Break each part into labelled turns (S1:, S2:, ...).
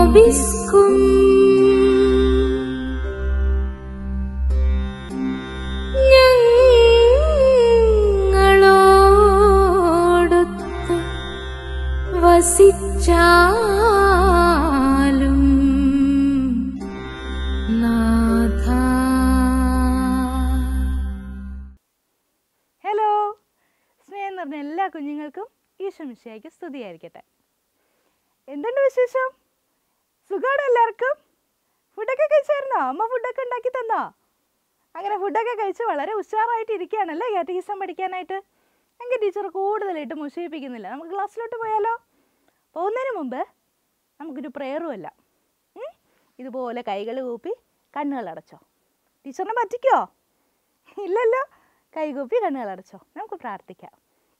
S1: വബിസ്കും ഞങ്ങളോടൊത്ത് വസിച്ചാലും നാഥ
S2: ഹലോ സ്നേഹം നിറഞ്ഞ എല്ലാ കുഞ്ഞുങ്ങൾക്കും ഈശ്വമിശയ്ക്ക് സ്തുതിയായിരിക്കട്ടെ എന്തുണ്ട് വിശേഷം സുഖമാണോ എല്ലാവർക്കും ഫുഡൊക്കെ കഴിച്ചായിരുന്നോ അമ്മ ഫുഡൊക്കെ ഉണ്ടാക്കി തന്നോ അങ്ങനെ ഫുഡൊക്കെ കഴിച്ച് വളരെ ഉഷാറായിട്ട് ഇരിക്കുകയാണല്ലേ കാറ്റഗീസം പഠിക്കാനായിട്ട് എങ്കിൽ ടീച്ചർ കൂടുതലായിട്ട് മുഷിപ്പിക്കുന്നില്ല നമുക്ക് ക്ലാസ്സിലോട്ട് പോയാലോ പോകുന്നതിന് മുമ്പ് നമുക്കൊരു പ്രേയറും അല്ല ഉം? ഇതുപോലെ കൈകൾ കൂപ്പി കണ്ണുകൾ അടച്ചോ ടീച്ചറിനെ പറ്റിക്കോ ഇല്ലല്ലോ കൈകൂപ്പി കണ്ണുകൾ അടച്ചോ നമുക്ക് പ്രാർത്ഥിക്കാം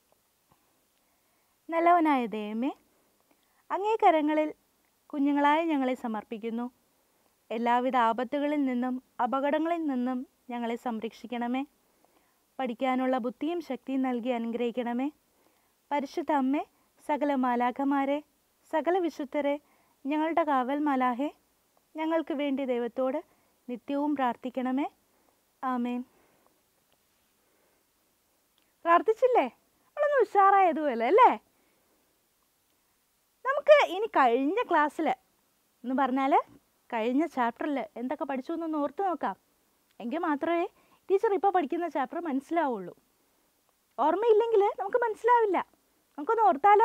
S2: നല്ലവനായ ദൈവമേ അങ്ങേ കരങ്ങളിൽ കുഞ്ഞുങ്ങളായ ഞങ്ങളെ സമർപ്പിക്കുന്നു എല്ലാവിധ ആപത്തുകളിൽ നിന്നും അപകടങ്ങളിൽ നിന്നും ഞങ്ങളെ സംരക്ഷിക്കണമേ പഠിക്കാനുള്ള ബുദ്ധിയും ശക്തിയും നൽകി അനുഗ്രഹിക്കണമേ പരിശുദ്ധ അമ്മേ സകല മാലാഖമാരെ സകല വിശുദ്ധരെ ഞങ്ങളുടെ കാവൽ മാലാഹെ ഞങ്ങൾക്ക് വേണ്ടി ദൈവത്തോട് നിത്യവും പ്രാർത്ഥിക്കണമേ ആമേൻ പ്രാർത്ഥിച്ചില്ലേ നമ്മളൊന്ന് ഉഷാറായതുപോലെ അല്ലേ നമുക്ക് ഇനി കഴിഞ്ഞ ക്ലാസ്സിൽ എന്ന് പറഞ്ഞാൽ കഴിഞ്ഞ ചാപ്റ്ററിൽ എന്തൊക്കെ പഠിച്ചു എന്നൊന്ന് ഓർത്ത് നോക്കാം എങ്കിൽ മാത്രമേ ടീച്ചർ ഇപ്പോൾ പഠിക്കുന്ന ചാപ്റ്റർ മനസ്സിലാവുള്ളൂ ഓർമ്മയില്ലെങ്കിൽ നമുക്ക് മനസ്സിലാവില്ല നമുക്കൊന്ന് ഓർത്താലോ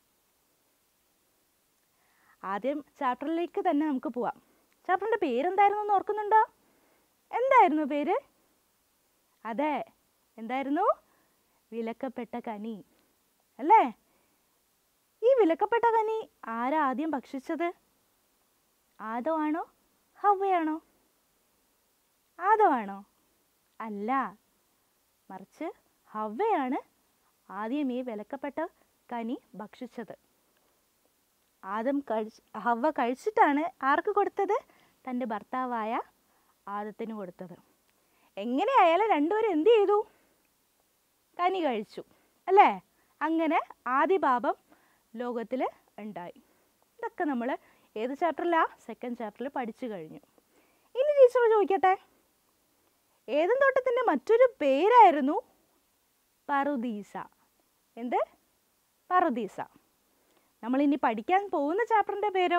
S2: ആദ്യം ചാപ്റ്ററിലേക്ക് തന്നെ നമുക്ക് പോവാം ചാപ്റ്ററിൻ്റെ പേരെന്തായിരുന്നു എന്ന് ഓർക്കുന്നുണ്ടോ എന്തായിരുന്നു പേര് അതെ എന്തായിരുന്നു വിലക്കപ്പെട്ട കനി അല്ലേ ഈ വിലക്കപ്പെട്ട കനി ആരാ ആദ്യം ഭക്ഷിച്ചത് ആദോ ആണോ ഹവ്വയാണോ ആദോ ആണോ അല്ല മറിച്ച് ഹവ്വയാണ് ആദ്യം ഈ വിലക്കപ്പെട്ട കനി ഭക്ഷിച്ചത് ആദം കഴിച്ച് ഹവ്വ കഴിച്ചിട്ടാണ് ആർക്ക് കൊടുത്തത് തൻ്റെ ഭർത്താവായ ആദത്തിന് കൊടുത്തത് എങ്ങനെയായാലും രണ്ടുപേരും എന്ത് ചെയ്തു കനി കഴിച്ചു അല്ലേ അങ്ങനെ ആദ്യ പാപം ലോകത്തിൽ ഉണ്ടായി ഇതൊക്കെ നമ്മൾ ഏത് ചാപ്റ്ററിലാ സെക്കൻഡ് ചാപ്റ്ററിൽ പഠിച്ചു കഴിഞ്ഞു ഇനി ടീച്ചർ ചോദിക്കട്ടെ ഏതും തോട്ടത്തിൻ്റെ മറ്റൊരു പേരായിരുന്നു പറുദീസ എന്ത് പറുദീസ നമ്മളിനി പഠിക്കാൻ പോകുന്ന ചാപ്റ്ററിൻ്റെ പേരോ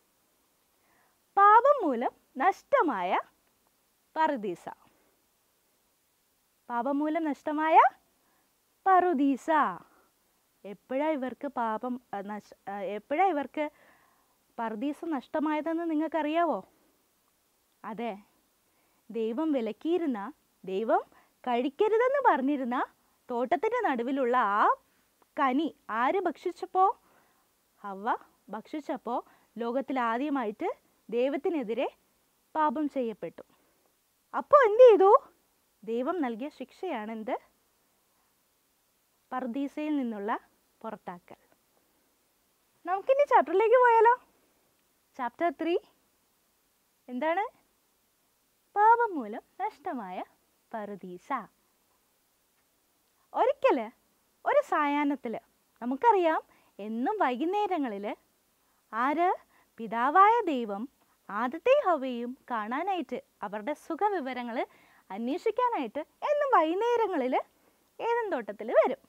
S2: പാപം മൂലം നഷ്ടമായ പറുദീസ പാപം മൂലം നഷ്ടമായ പറുദീസ എപ്പോഴാണ് ഇവർക്ക് പാപം അഹ് നശ് എപ്പോഴാണ് ഇവർക്ക് പർദീസ നഷ്ടമായതെന്ന് നിങ്ങൾക്കറിയാവോ അതെ ദൈവം വിലക്കിയിരുന്ന ദൈവം കഴിക്കരുതെന്ന് പറഞ്ഞിരുന്ന തോട്ടത്തിൻ്റെ നടുവിലുള്ള ആ കനി ആര് ഭക്ഷിച്ചപ്പോൾ ഹവ ഭക്ഷിച്ചപ്പോൾ ലോകത്തിൽ ആദ്യമായിട്ട് ദൈവത്തിനെതിരെ പാപം ചെയ്യപ്പെട്ടു അപ്പോൾ എന്ത് ചെയ്തു ദൈവം നൽകിയ ശിക്ഷയാണ് എന്ത് പർദീസയിൽ നിന്നുള്ള പുറത്താക്കൽ നമുക്കിനി ചാപ്റ്ററിലേക്ക് പോയാലോ ചാപ്റ്റർ ത്രീ എന്താണ് പാപം മൂലം നഷ്ടമായ പറുദീസ ഒരിക്കൽ ഒരു സായാഹ്നത്തിൽ നമുക്കറിയാം എന്നും വൈകുന്നേരങ്ങളിൽ ആര് പിതാവായ ദൈവം ആദ്യത്തെ ഹവയും കാണാനായിട്ട് അവരുടെ സുഖവിവരങ്ങൾ അന്വേഷിക്കാനായിട്ട് എന്നും വൈകുന്നേരങ്ങളിൽ ഏതും തോട്ടത്തിൽ വരും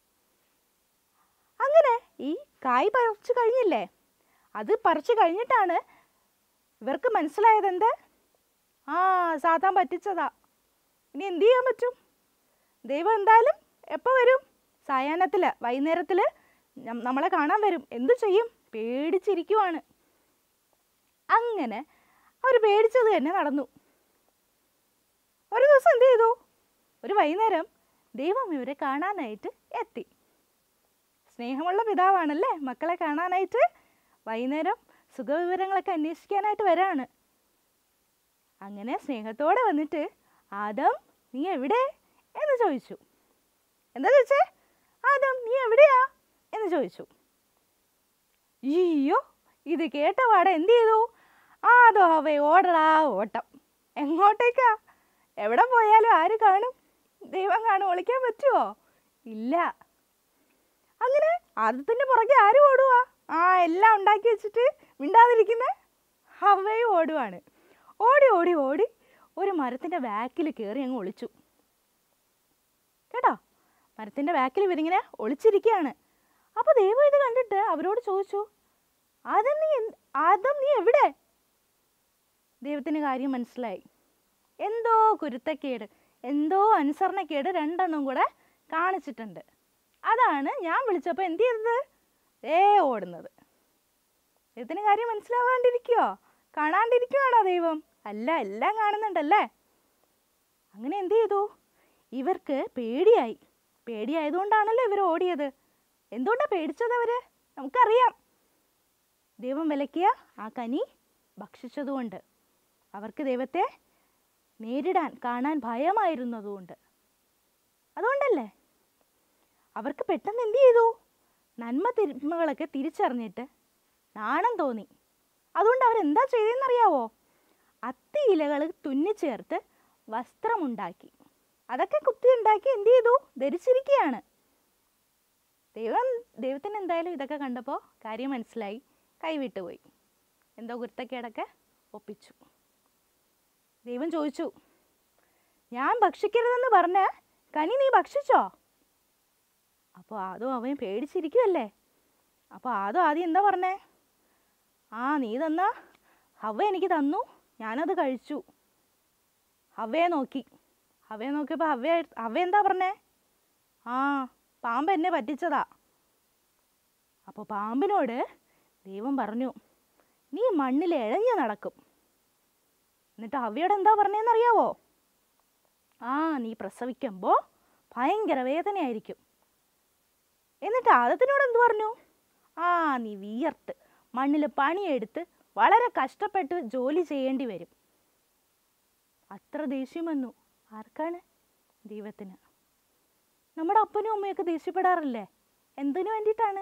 S2: അങ്ങനെ ഈ കായ് പറിച്ചു കഴിഞ്ഞില്ലേ അത് പറിച്ചു കഴിഞ്ഞിട്ടാണ് ഇവർക്ക് മനസ്സിലായത് എന്ത് ആ സാത്താൻ പറ്റിച്ചതാ ഇനി എന്ത് ചെയ്യാൻ പറ്റും ദൈവം എന്തായാലും എപ്പോൾ വരും സായാഹ്നത്തിൽ വൈകുന്നേരത്തിൽ നമ്മളെ കാണാൻ വരും എന്തു ചെയ്യും പേടിച്ചിരിക്കുവാണ് അങ്ങനെ അവർ പേടിച്ചത് തന്നെ നടന്നു ഒരു ദിവസം എന്ത് ചെയ്തു ഒരു വൈകുന്നേരം ദൈവം ഇവരെ കാണാനായിട്ട് എത്തി സ്നേഹമുള്ള പിതാവാണല്ലേ മക്കളെ കാണാനായിട്ട് വൈകുന്നേരം സുഖവിവരങ്ങളൊക്കെ അന്വേഷിക്കാനായിട്ട് വരാണ് അങ്ങനെ സ്നേഹത്തോടെ വന്നിട്ട് ആദം നീ എവിടെ എന്ന് ചോദിച്ചു എന്താ ചോദിച്ചേ ആദം നീ എവിടെയാ എന്ന് ചോദിച്ചു അയ്യോ ഇത് കേട്ട പാടെ എന്ത് ചെയ്തു ആദോ അവ ഓടടാ ഓട്ടം എങ്ങോട്ടേക്കാ എവിടെ പോയാലും ആര് കാണും ദൈവം കാണും ഒളിക്കാൻ പറ്റുമോ ഇല്ല അങ്ങനെ ആദത്തിൻ്റെ പുറകെ ആര് ഓടുവാ ആ എല്ലാം ഉണ്ടാക്കി വെച്ചിട്ട് മിണ്ടാതിരിക്കുന്ന ഹവയും ഓടുവാണ് ഓടി ഓടി ഓടി ഒരു മരത്തിൻ്റെ ബാക്കിൽ കയറി അങ്ങ് ഒളിച്ചു കേട്ടോ മരത്തിൻ്റെ ബാക്കിൽ ഇവരിങ്ങനെ ഒളിച്ചിരിക്കുകയാണ് അപ്പോൾ ദൈവം ഇത് കണ്ടിട്ട് അവരോട് ചോദിച്ചു ആദം നീ എന്ത്- ആദം നീ എവിടെ ദൈവത്തിന് കാര്യം മനസ്സിലായി എന്തോ കുരുത്തക്കേട് എന്തോ അനുസരണക്കേട് രണ്ടെണ്ണം കൂടെ കാണിച്ചിട്ടുണ്ട് അതാണ് ഞാൻ വിളിച്ചപ്പോൾ എന്ത് ചെയ്തത് ഏ ഓടുന്നത് ദൈവത്തിന് കാര്യം മനസ്സിലാവാണ്ടിരിക്കുവോ കാണാണ്ടിരിക്കുവാണോ ദൈവം അല്ല എല്ലാം കാണുന്നുണ്ടല്ലേ അങ്ങനെ എന്ത് ചെയ്തു ഇവർക്ക് പേടിയായി പേടിയായതുകൊണ്ടാണല്ലോ ഇവർ ഓടിയത് എന്തുകൊണ്ടാണ് പേടിച്ചത് അവർ നമുക്കറിയാം ദൈവം വിലക്കിയ ആ കനി ഭക്ഷിച്ചതുകൊണ്ട് അവർക്ക് ദൈവത്തെ നേരിടാൻ കാണാൻ ഭയമായിരുന്നതുകൊണ്ട് അതുകൊണ്ടല്ലേ അവർക്ക് പെട്ടെന്ന് എന്ത് ചെയ്തു നന്മ തിന്മകളൊക്കെ തിരിച്ചറിഞ്ഞിട്ട് നാണം തോന്നി അതുകൊണ്ട് അവരെന്താ ചെയ്തതെന്നറിയാവോ അത്തി ഇലകൾ തുന്നിച്ചേർത്ത് വസ്ത്രമുണ്ടാക്കി അതൊക്കെ കുത്തി ഉണ്ടാക്കി എന്ത് ചെയ്തു ധരിച്ചിരിക്കുകയാണ് ദൈവം ദൈവത്തിന് എന്തായാലും ഇതൊക്കെ കണ്ടപ്പോൾ കാര്യം മനസ്സിലായി കൈവിട്ടുപോയി എന്തോ കുരുത്തക്കേടൊക്കെ ഒപ്പിച്ചു ദൈവം ചോദിച്ചു ഞാൻ ഭക്ഷിക്കരുതെന്ന് പറഞ്ഞ കനി നീ ഭക്ഷിച്ചോ അപ്പോൾ ആദ്യം അവൻ പേടിച്ചിരിക്കുമല്ലേ അപ്പോൾ ആദ്യം ആദ്യം എന്താ പറഞ്ഞേ ആ നീ തന്ന ഹവ എനിക്ക് തന്നു ഞാനത് കഴിച്ചു ഹവയെ നോക്കി ഹവയെ നോക്കിയപ്പോൾ ഹവ ഹവ എന്താ പറഞ്ഞേ ആ പാമ്പ് എന്നെ പറ്റിച്ചതാ അപ്പോൾ പാമ്പിനോട് ദൈവം പറഞ്ഞു നീ മണ്ണിൽ എഴഞ്ഞു നടക്കും എന്നിട്ട് ഹവയോട് എന്താ പറഞ്ഞതെന്നറിയാവോ ആ നീ പ്രസവിക്കുമ്പോൾ ഭയങ്കര വേദനയായിരിക്കും എന്നിട്ട് ആദത്തിനോട് എന്തു പറഞ്ഞു ആ നീ വിയർത്ത് മണ്ണിൽ പണിയെടുത്ത് വളരെ കഷ്ടപ്പെട്ട് ജോലി ചെയ്യേണ്ടി വരും അത്ര ദേഷ്യം വന്നു ആർക്കാണ് ദൈവത്തിന് നമ്മുടെ അപ്പനും അമ്മയൊക്കെ ദേഷ്യപ്പെടാറില്ലേ എന്തിനു വേണ്ടിയിട്ടാണ്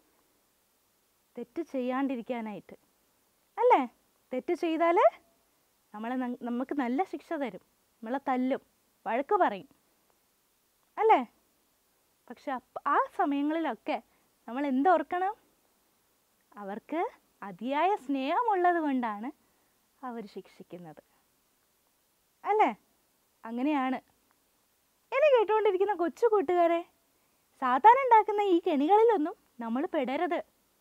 S2: തെറ്റ് ചെയ്യാണ്ടിരിക്കാനായിട്ട് അല്ലേ തെറ്റ് ചെയ്താൽ നമ്മളെ ന- നമുക്ക് നല്ല ശിക്ഷ തരും നമ്മളെ തല്ലും വഴക്ക് പറയും അല്ലേ പക്ഷെ അപ്പ ആ സമയങ്ങളിലൊക്കെ നമ്മൾ എന്തോർക്കണം അവർക്ക് അതിയായ സ്നേഹമുള്ളത് കൊണ്ടാണ് അവർ ശിക്ഷിക്കുന്നത് അല്ലേ അങ്ങനെയാണ് എന്നെ കേട്ടുകൊണ്ടിരിക്കുന്ന കൊച്ചു കൂട്ടുകാരെ സാധാരണ ഉണ്ടാക്കുന്ന ഈ കെണികളിലൊന്നും നമ്മൾ പെടരുത്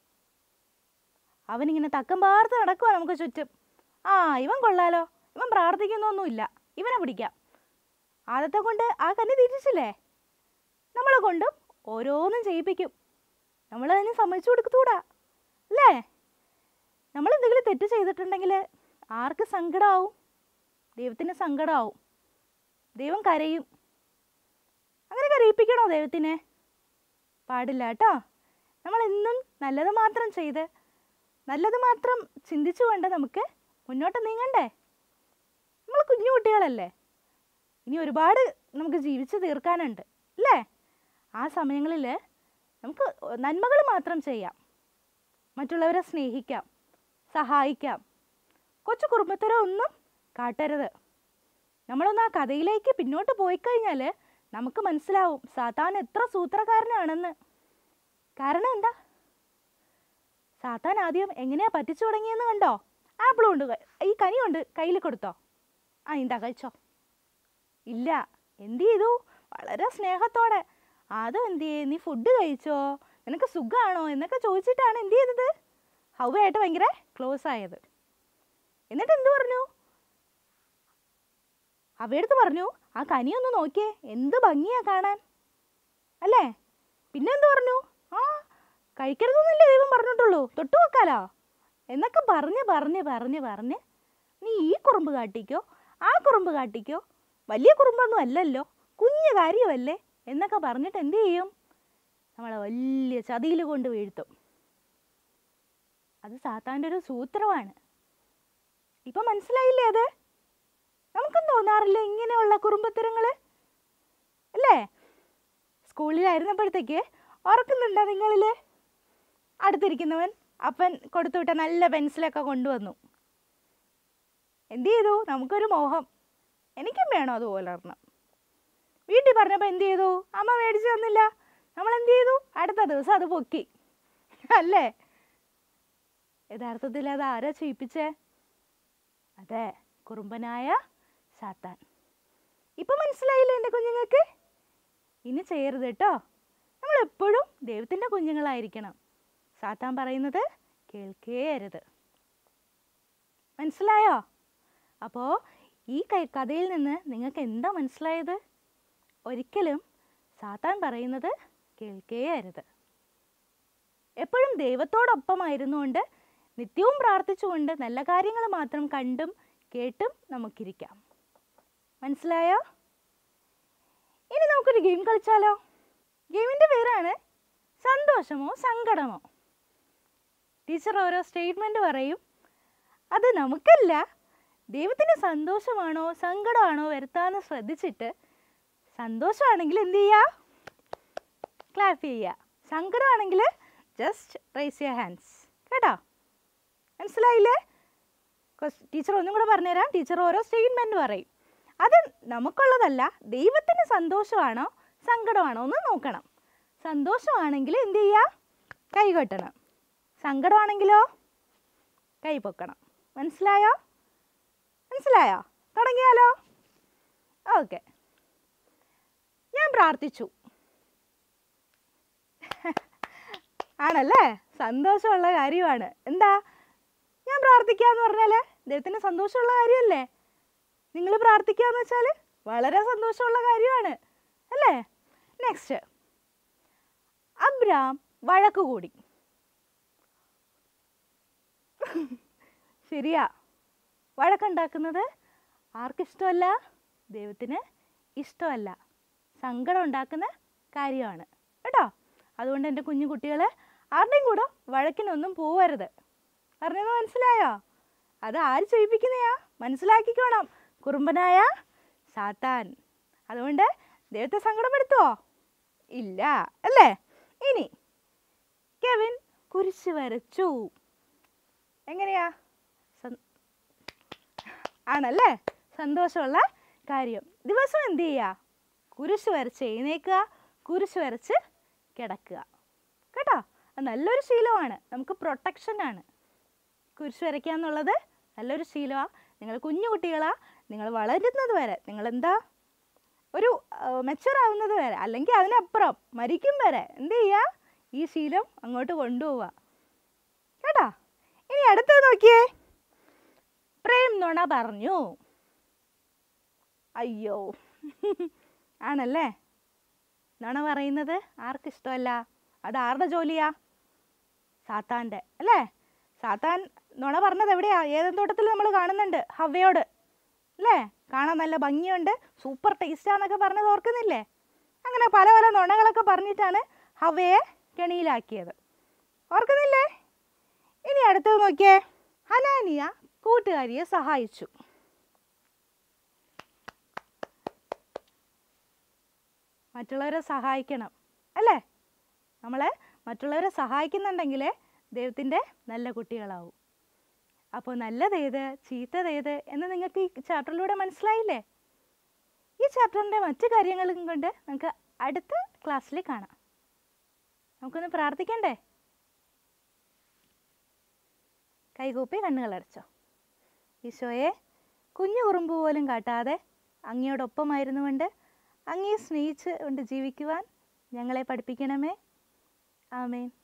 S2: അവനിങ്ങനെ തക്കം പാർത്ത് നടക്കുക നമുക്ക് ചുറ്റും ആ ഇവൻ കൊള്ളാലോ ഇവൻ പ്രാർത്ഥിക്കുന്നൊന്നുമില്ല ഇവനെ പിടിക്കാം ആദത്തെ കൊണ്ട് ആ കന്നി തിരിച്ചില്ലേ നമ്മളെ കൊണ്ടും ഓരോന്നും ചെയ്യിപ്പിക്കും നമ്മൾ അതിന് സമ്മതിച്ചു കൊടുക്കത്തൂടാ അല്ലേ നമ്മൾ എന്തെങ്കിലും തെറ്റ് ചെയ്തിട്ടുണ്ടെങ്കിൽ ആർക്ക് സങ്കടമാവും ദൈവത്തിന് സങ്കടമാവും ദൈവം കരയും അങ്ങനെ കരയിപ്പിക്കണോ ദൈവത്തിനെ പാടില്ല കേട്ടോ നമ്മൾ എന്നും നല്ലത് മാത്രം ചെയ്ത് നല്ലത് മാത്രം ചിന്തിച്ചുകൊണ്ട് നമുക്ക് മുന്നോട്ട് നീങ്ങണ്ടേ നമ്മൾ കുഞ്ഞു കുട്ടികളല്ലേ ഇനി ഒരുപാട് നമുക്ക് ജീവിച്ച് തീർക്കാനുണ്ട് അല്ലേ ആ സമയങ്ങളിൽ നമുക്ക് നന്മകൾ മാത്രം ചെയ്യാം മറ്റുള്ളവരെ സ്നേഹിക്കാം സഹായിക്കാം കൊച്ചു കുടുംബത്തരോ ഒന്നും കാട്ടരുത് നമ്മളൊന്ന് ആ കഥയിലേക്ക് പിന്നോട്ട് പോയി കഴിഞ്ഞാൽ നമുക്ക് മനസ്സിലാവും സാത്താൻ എത്ര സൂത്രക്കാരനാണെന്ന് കാരണം എന്താ സാത്താൻ ആദ്യം എങ്ങനെയാ പറ്റിച്ചു തുടങ്ങിയെന്ന് കണ്ടോ ആപ്പിളും ഉണ്ട് ക- ഈ കനിയുണ്ട് കയ്യിൽ കൊടുത്തോ ആ ഇതാ കഴിച്ചോ ഇല്ല എന്ത് ചെയ്തു വളരെ സ്നേഹത്തോടെ അതും എന്ത് ചെയ്യേ നീ ഫുഡ് കഴിച്ചോ നിനക്ക് സുഖമാണോ എന്നൊക്കെ ചോദിച്ചിട്ടാണ് എന്ത് ചെയ്തത് ഹൗവയായിട്ട് ഭയങ്കര ക്ലോസ് ആയത് എന്നിട്ട് എന്ത് പറഞ്ഞു അവയെടുത്ത് പറഞ്ഞു ആ കനിയൊന്ന് നോക്കിയേ എന്ത് ഭംഗിയാ കാണാൻ അല്ലേ പിന്നെന്ത് പറഞ്ഞു ആ കഴിക്കരുതെന്നല്ലേ ദൈവം പറഞ്ഞിട്ടുള്ളൂ തൊട്ടു വെക്കാലോ എന്നൊക്കെ പറഞ്ഞ് പറഞ്ഞ് പറഞ്ഞ് പറഞ്ഞ് നീ ഈ കുറുമ്പ് കാട്ടിക്കോ ആ കുറുമ്പ് കാട്ടിക്കോ വലിയ കുറുമ്പൊന്നും അല്ലല്ലോ കുഞ്ഞു കാര്യമല്ലേ എന്നൊക്കെ പറഞ്ഞിട്ട് എന്ത് ചെയ്യും നമ്മളെ വലിയ ചതിയിൽ കൊണ്ട് വീഴ്ത്തും അത് സാത്താൻ്റെ ഒരു സൂത്രമാണ് ഇപ്പം മനസ്സിലായില്ലേ അത് നമുക്കും തോന്നാറില്ലേ ഇങ്ങനെയുള്ള കുറുമ്പത്തരങ്ങൾ അല്ലേ സ്കൂളിലായിരുന്നപ്പോഴത്തേക്ക് ഓർക്കുന്നുണ്ടോ നിങ്ങളിൽ അടുത്തിരിക്കുന്നവൻ അപ്പൻ കൊടുത്തുവിട്ട നല്ല പെൻസിലൊക്കെ കൊണ്ടുവന്നു എന്ത് ചെയ്തു നമുക്കൊരു മോഹം എനിക്കും വേണോ അതുപോലെ ഒരെണ്ണം വീട്ടിൽ പറഞ്ഞപ്പോൾ എന്ത് ചെയ്തു അമ്മ മേടിച്ചു തന്നില്ല നമ്മൾ എന്ത് ചെയ്തു അടുത്ത ദിവസം അത് പൊക്കി അല്ലേ യഥാർത്ഥത്തിൽ അത് ആരാ ചെയ്യിപ്പിച്ചേ അതെ കുറുമ്പനായ സാത്താൻ ഇപ്പൊ മനസ്സിലായില്ലേ എൻ്റെ കുഞ്ഞുങ്ങൾക്ക് ഇനി ചെയ്യരുത് കേട്ടോ നമ്മൾ എപ്പോഴും ദൈവത്തിൻ്റെ കുഞ്ഞുങ്ങളായിരിക്കണം സാത്താൻ പറയുന്നത് കേൾക്കേ അരുത് മനസ്സിലായോ അപ്പോൾ ഈ ക- കഥയിൽ നിന്ന് നിങ്ങൾക്ക് എന്താ മനസ്സിലായത് ഒരിക്കലും സാത്താൻ പറയുന്നത് കേൾക്കേ അരുത് എപ്പോഴും ദൈവത്തോടൊപ്പമായിരുന്നുകൊണ്ട് നിത്യവും പ്രാർത്ഥിച്ചുകൊണ്ട് നല്ല കാര്യങ്ങൾ മാത്രം കണ്ടും കേട്ടും നമുക്കിരിക്കാം മനസ്സിലായോ ഇനി നമുക്കൊരു ഗെയിം കളിച്ചാലോ ഗെയിമിൻ്റെ പേരാണ് സന്തോഷമോ സങ്കടമോ ടീച്ചർ ഓരോ സ്റ്റേറ്റ്മെൻറ്റ് പറയും അത് നമുക്കല്ല ദൈവത്തിന് സന്തോഷമാണോ സങ്കടമാണോ വരുത്താന്ന് ശ്രദ്ധിച്ചിട്ട് സന്തോഷമാണെങ്കിൽ എന്ത് ചെയ്യുക ക്ലാപ്പ് ചെയ്യുക സങ്കടമാണെങ്കിൽ ജസ്റ്റ് റൈസ് യുവർ ഹാൻഡ്സ് കേട്ടോ മനസ്സിലായില്ലേ ടീച്ചർ ഒന്നും കൂടെ പറഞ്ഞുതരാം ടീച്ചർ ഓരോ സ്റ്റേറ്റ്മെൻറ്റ് പറയും അത് നമുക്കുള്ളതല്ല ദൈവത്തിന് സന്തോഷമാണോ സങ്കടമാണോ എന്ന് നോക്കണം സന്തോഷമാണെങ്കിൽ എന്ത് ചെയ്യുക കൈ കൊട്ടണം സങ്കടമാണെങ്കിലോ കൈ പൊക്കണം മനസ്സിലായോ മനസ്സിലായോ തുടങ്ങിയാലോ ഓക്കെ ഞാൻ പ്രാർത്ഥിച്ചു ആണല്ലേ സന്തോഷമുള്ള കാര്യമാണ് എന്താ ഞാൻ പ്രാർത്ഥിക്കുക എന്ന് പറഞ്ഞാൽ ദൈവത്തിന് സന്തോഷമുള്ള കാര്യമല്ലേ നിങ്ങൾ പ്രാർത്ഥിക്കുക എന്ന് വെച്ചാൽ വളരെ സന്തോഷമുള്ള കാര്യമാണ് അല്ലേ നെക്സ്റ്റ് അബ്രാം വഴക്ക് കൂടി ശരിയാ വഴക്കുണ്ടാക്കുന്നത് ആർക്കിഷ്ടമല്ല ദൈവത്തിന് ഇഷ്ടമല്ല സങ്കടം ഉണ്ടാക്കുന്ന കാര്യമാണ് കേട്ടോ അതുകൊണ്ട് എൻ്റെ കുഞ്ഞു കുട്ടികളെ ആരുടെയും കൂടെ വഴക്കിനൊന്നും പോവരുത് പറഞ്ഞത് മനസ്സിലായോ അത് ആര് ചെയ്യിപ്പിക്കുന്നയാ മനസ്സിലാക്കിക്കോണം കുറുമ്പനായ സാത്താൻ അതുകൊണ്ട് ദൈവത്തെ സങ്കടപ്പെടുത്തുവോ ഇല്ല അല്ലേ ഇനി കെവിൻ കുരിശ് വരച്ചു എങ്ങനെയാ സ- ആണല്ലേ സന്തോഷമുള്ള കാര്യം ദിവസം എന്ത് ചെയ്യുക കുരിശ് വരച്ച് എഴുന്നേക്കുക കുരിശ് വരച്ച് കിടക്കുക കേട്ടോ അത് നല്ലൊരു ശീലമാണ് നമുക്ക് പ്രൊട്ടക്ഷനാണ് കുരിശ് വരയ്ക്കുക എന്നുള്ളത് നല്ലൊരു ശീലമാണ് നിങ്ങൾ കുഞ്ഞു കുട്ടികളാ നിങ്ങൾ വളരുന്നത് വരെ നിങ്ങൾ എന്താ ഒരു മെച്ചുവർ ആവുന്നത് വരെ അല്ലെങ്കിൽ അതിനപ്പുറം മരിക്കും വരെ എന്ത് ചെയ്യുക ഈ ശീലം അങ്ങോട്ട് കൊണ്ടുപോവുക കേട്ടോ ഇനി അടുത്തത് നോക്കിയേ പ്രേം നുണ പറഞ്ഞു അയ്യോ ആണല്ലേ നുണ പറയുന്നത് ആർക്കിഷ്ടമല്ല അത് ആരുടെ ജോലിയാ സാത്താൻ്റെ അല്ലേ സാത്താൻ നുണ പറഞ്ഞത് എവിടെയാ ഏതെങ്കിലും തോട്ടത്തിൽ നമ്മൾ കാണുന്നുണ്ട് ഹവയോട് അല്ലേ കാണാൻ നല്ല ഭംഗിയുണ്ട് സൂപ്പർ ടേസ്റ്റാന്നൊക്കെ പറഞ്ഞത് ഓർക്കുന്നില്ലേ അങ്ങനെ പല പല നുണകളൊക്കെ പറഞ്ഞിട്ടാണ് ഹവയെ കെണിയിലാക്കിയത് ഓർക്കുന്നില്ലേ ഇനി അടുത്തത് നോക്കിയേ ഹനാനിയ കൂട്ടുകാരിയെ സഹായിച്ചു മറ്റുള്ളവരെ സഹായിക്കണം അല്ലേ നമ്മളെ മറ്റുള്ളവരെ സഹായിക്കുന്നുണ്ടെങ്കിൽ ദൈവത്തിൻ്റെ നല്ല കുട്ടികളാവും അപ്പോൾ നല്ലതേത് ചീത്തതേത് എന്ന് നിങ്ങൾക്ക് ഈ ചാപ്റ്ററിലൂടെ മനസ്സിലായില്ലേ ഈ ചാപ്റ്ററിൻ്റെ മറ്റു കാര്യങ്ങളും കൊണ്ട് നമുക്ക് അടുത്ത ക്ലാസ്സിൽ കാണാം നമുക്കൊന്ന് പ്രാർത്ഥിക്കണ്ടേ കൈകൂപ്പി കണ്ണുകളടച്ചോ ഈശോയെ കുഞ്ഞു കുറുമ്പ് പോലും കാട്ടാതെ അങ്ങയോടൊപ്പമായിരുന്നു കൊണ്ട് അങ്ങയെ സ്നേഹിച്ച് കൊണ്ട് ജീവിക്കുവാൻ ഞങ്ങളെ പഠിപ്പിക്കണമേ ആമേൻ